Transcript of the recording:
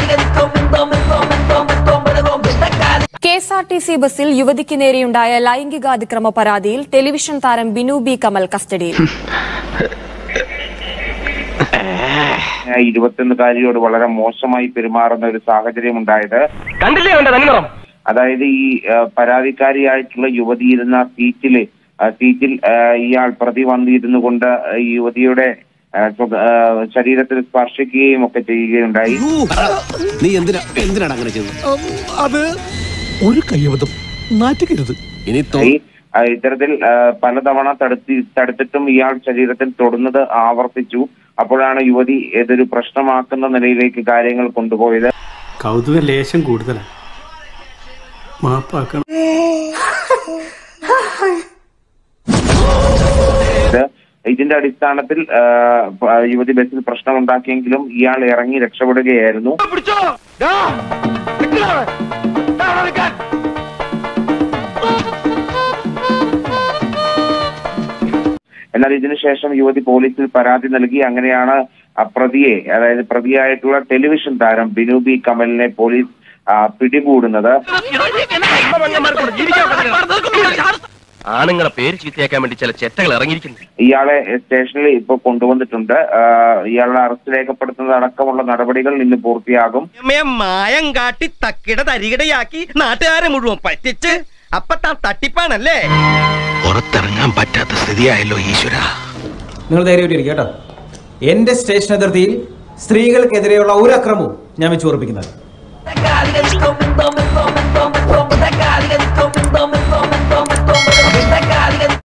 K S R T C ബസിൽ യുവതിക്ക് നേരെയുണ്ടായ ലൈംഗികാതിക്രമ പരാതിയിൽ ടെലിവിഷൻ താരം ബിനു ബി കമൽ കസ്റ്റഡിയിൽ ആ ഇരുപത്തൊന്നുകാരിയോട് വളരെ മോശമായി പെരുമാറുന്ന ഒരു സാഹചര്യം ഉണ്ടായത് കണ്ടില്ലേ അവന്റെ തന്നിറം അതായത് ഈ ആ, പരാതിക്കാരിയായിട്ടുള്ള യുവതി ഇരുന്ന സീറ്റില് ആ, സീറ്റിൽ ആ, ഇയാൾ പ്രതി വന്നിരുന്നു കൊണ്ട് ഈ യുവതിയുടെ ആ, സ്വ- ആ, ശരീരത്തിൽ സ്പർശിക്കുകയും ഒക്കെ ചെയ്യുകയുണ്ടായി നീ എന്തിനാ എന്തിനാണ് അങ്ങനെ ചെയ്തത് അത് ഒരു കയ്യബദ്ധം നാറ്റുകരുത് ഇനി തോ ഈ ആ, ഇത്തരത്തിൽ ആ, പലതവണ തടുത്തി തടുത്തിട്ടും ഇയാൾ ശരീരത്തിൽ തൊടുന്നത് ആവർത്തിച്ചു അപ്പോഴാണ് യുവതി ഇതൊരു പ്രശ്നമാക്കുന്ന നിലയിലേക്ക് കാര്യങ്ങൾ കൊണ്ടുപോയത് കൗതുക ലേശം കൂടുതലാണ് മാപ്പാക്കണം ഇത് ഇതിന്റെ അടിസ്ഥാനത്തിൽ ആ, പ- യുവതി ബസ്സിൽ പ്രശ്നമുണ്ടാക്കിയെങ്കിലും ഇയാൾ ഇറങ്ങി രക്ഷപ്പെടുകയായിരുന്നു പിടിച്ചോ ദാ, നിക്കടാ അവിടെ. ദാ അവിടെ നിൽക്കാൻ. എന്നാൽ ഇതിനുശേഷം യുവതി പോലീസിൽ പരാതി നൽകി അങ്ങനെയാണ് ആ പ്രതിയെ അതായത് പ്രതിയായിട്ടുള്ള ടെലിവിഷൻ താരം ബിനു ബി കമലിനെ പോലീസ് ആ, പിടികൂടുന്നത് പെണ്ണുങ്ങൾക്ക് ജീവിക്കാൻ പറ്റില്ല. ആണുങ്ങളെ പേര് ചീത്തയാക്കാൻ വേണ്ടി ചില ചെറ്റകൾ ഇറങ്ങിയിരിക്കുന്നു ഇയാളെ സ്റ്റേഷനിൽ ഇപ്പോൾ കൊണ്ടുവന്നിട്ടുണ്ട് ആ, ഇയാളുടെ അറസ്റ്റ് രേഖപ്പെടുത്തുന്നത് അടക്കമുള്ള നടപടികൾ ഇന്ന് പൂർത്തിയാകും അമ്മയെ മായം കാട്ടി തക്കിട തരികിടയാക്കി നാട്ടുകാരെ മുഴുവൻ പറ്റിച്ച് അപ്പൊ താൻ തട്ടിപ്പാണല്ലേ പുറത്തിറങ്ങാൻ പറ്റാത്ത സ്ഥിതിയായല്ലോ ഈശ്വര നിങ്ങൾ ധൈര്യമായിട്ടിരിക്കും കേട്ടോ എന്റെ സ്റ്റേഷൻ അതിർത്തിയിൽ സ്ത്രീകൾക്കെതിരെയുള്ള ഒരു അക്രമവും ഞാൻ വെച്ച് ഉറപ്പിക്കുന്നത്